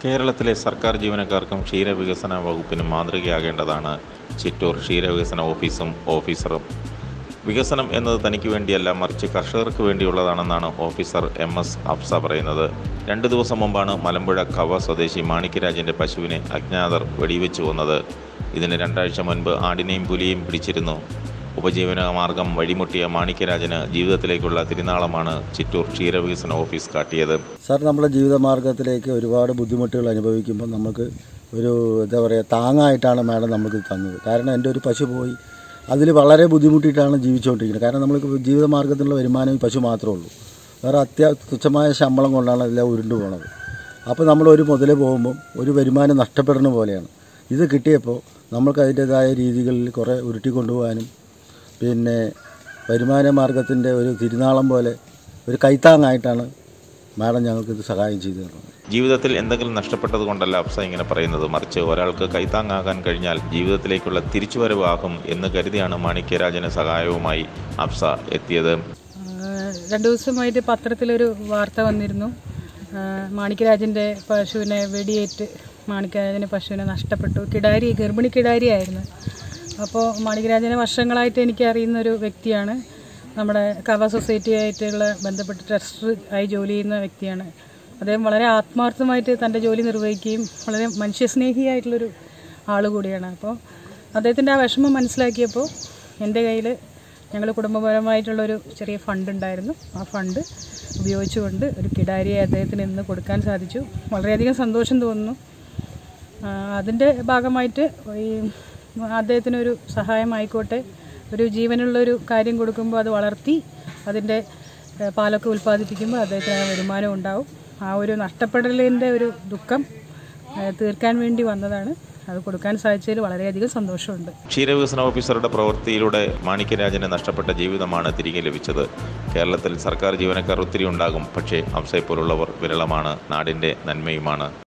കേരളത്തിലെ സർക്കാർ ജീവനക്കാർക്കും ക്ഷീരവികസന വകുപ്പിനും മാതൃകയാകേണ്ടതാണ് ചിറ്റൂർ ക്ഷീരവികസന ഓഫീസും ഓഫീസറും വികസനം എന്നത് തനിക്ക് വേണ്ടിയല്ല മറിച്ച് കർഷകർക്ക് വേണ്ടിയുള്ളതാണെന്നാണ് ഓഫീസർ എം എസ് അഫ്സ പറയുന്നത് രണ്ട് ദിവസം മുമ്പാണ് മലമ്പുഴ കവ സ്വദേശി മാണിക്യരാജൻ്റെ പശുവിനെ അജ്ഞാതർ വെടിവെച്ചു കൊന്നത് ഇതിന് രണ്ടാഴ്ച മുൻപ് ആടിനെയും പുലിയെയും പിടിച്ചിരുന്നു ഉപജീവന മാർഗം വഴിമുട്ടിയ മാണിക്യരാജന് ജീവിതത്തിലേക്കുള്ള തിരുനാളമാണ് ചിറ്റൂർ ക്ഷീരവികസന ഓഫീസ് കാട്ടിയത് സാർ നമ്മുടെ ജീവിതമാർഗത്തിലേക്ക് ഒരുപാട് ബുദ്ധിമുട്ടുകൾ അനുഭവിക്കുമ്പോൾ നമുക്ക് ഒരു എന്താ പറയുക താങ്ങായിട്ടാണ് മാഡം നമുക്ക് തന്നത് കാരണം എൻ്റെ ഒരു പശു പോയി അതിൽ വളരെ ബുദ്ധിമുട്ടിയിട്ടാണ് ജീവിച്ചുകൊണ്ടിരിക്കുന്നത് കാരണം നമ്മൾക്ക് ജീവിതമാർഗത്തിലുള്ള വരുമാനം ഈ പശു മാത്രമേ ഉള്ളൂ വേറെ അത്യാ തുച്ഛമായ ശമ്പളം കൊണ്ടാണ് എല്ലാം ഉരുണ്ടു പോണത് അപ്പോൾ നമ്മൾ ഒരു മുതൽ പോകുമ്പം ഒരു വരുമാനം നഷ്ടപ്പെടുന്ന പോലെയാണ് ഇത് കിട്ടിയപ്പോൾ നമ്മൾക്ക് അതിൻ്റെതായ രീതികളിൽ കുറേ ഉരുട്ടി കൊണ്ടുപോകാനും പിന്നെ വരുമാന മാർഗത്തിൻ്റെ ഒരു തിരുനാളം പോലെ ഒരു കൈത്താങ്ങായിട്ടാണ് മാഡം ഞങ്ങൾക്കിത് സഹായം ചെയ്തു തരുന്നത് ജീവിതത്തിൽ എന്തെങ്കിലും നഷ്ടപ്പെട്ടത് കൊണ്ടല്ല അഫ്സ ഇങ്ങനെ പറയുന്നത് മറിച്ച് ഒരാൾക്ക് കൈത്താങ്ങാകാൻ കഴിഞ്ഞാൽ ജീവിതത്തിലേക്കുള്ള തിരിച്ചുവരവാകും എന്ന് കരുതിയാണ് മാണിക്യരാജന് സഹായവുമായി അഫ്സ എത്തിയത് ആഹ് രണ്ട് ദിവസമായിട്ട് പത്രത്തിലൊരു വാർത്ത വന്നിരുന്നു ആഹ് മാണിക്യരാജൻ്റെ പശുവിനെ വെടിയേറ്റ് മാണിക്യരാജൻ്റെ പശുവിനെ നഷ്ടപ്പെട്ടു കിടാരി ഗർഭിണി കിടാരിയായിരുന്നു അപ്പോൾ മാണിക്യരാജനെ വർഷങ്ങളായിട്ട് എനിക്ക് അറിയുന്ന ഒരു വ്യക്തിയാണ് നമ്മുടെ കവ സൊസൈറ്റിയായിട്ടുള്ള ബന്ധപ്പെട്ട് ട്രസ്റ്റർ ആയി ജോലി ചെയ്യുന്ന വ്യക്തിയാണ് അദ്ദേഹം വളരെ ആത്മാർത്ഥമായിട്ട് തൻ്റെ ജോലി നിർവഹിക്കുകയും വളരെ മനുഷ്യസ്നേഹിയായിട്ടുള്ളൊരു ആൾ കൂടിയാണ് അപ്പോൾ അദ്ദേഹത്തിൻ്റെ ആ വിഷമം മനസ്സിലാക്കിയപ്പോൾ എൻ്റെ കയ്യിൽ ഞങ്ങൾ കുടുംബപരമായിട്ടുള്ളൊരു ചെറിയ ഫണ്ട് ഉണ്ടായിരുന്നു ആ ഫണ്ട് ഉപയോഗിച്ചുകൊണ്ട് ഒരു കിടാരിയെ അദ്ദേഹത്തിന് ഇന്ന് കൊടുക്കാൻ സാധിച്ചു വളരെയധികം സന്തോഷം തോന്നുന്നു ആ, അതിൻ്റെ ഭാഗമായിട്ട് ഈ അദ്ദേഹത്തിനൊരു സഹായമായിക്കോട്ടെ ഒരു ജീവനുള്ളൊരു കാര്യം കൊടുക്കുമ്പോൾ അത് വളർത്തി അതിൻ്റെ ഏ, പാലൊക്കെ ഉൽപ്പാദിപ്പിക്കുമ്പോൾ അദ്ദേഹത്തിന് ആ വരുമാനം ഉണ്ടാവും ആ ഒരു നഷ്ടപ്പെടലിൻ്റെ ഒരു ദുഃഖം ഏ, തീർക്കാൻ വേണ്ടി വന്നതാണ് അത് കൊടുക്കാൻ സാധിച്ചതിൽ വളരെയധികം സന്തോഷമുണ്ട് ക്ഷീരവികസന ഓഫീസറുടെ പ്രവൃത്തിയിലൂടെ മാണിക്യരാജന് നഷ്ടപ്പെട്ട ജീവിതമാണ് തിരികെ ലഭിച്ചത് കേരളത്തിൽ സർക്കാർ ജീവനക്കാർ ഒത്തിരി ഉണ്ടാകും പക്ഷേ അംസയെപ്പോലുള്ളവർ വിരളമാണ് നാടിൻ്റെ നന്മയുമാണ്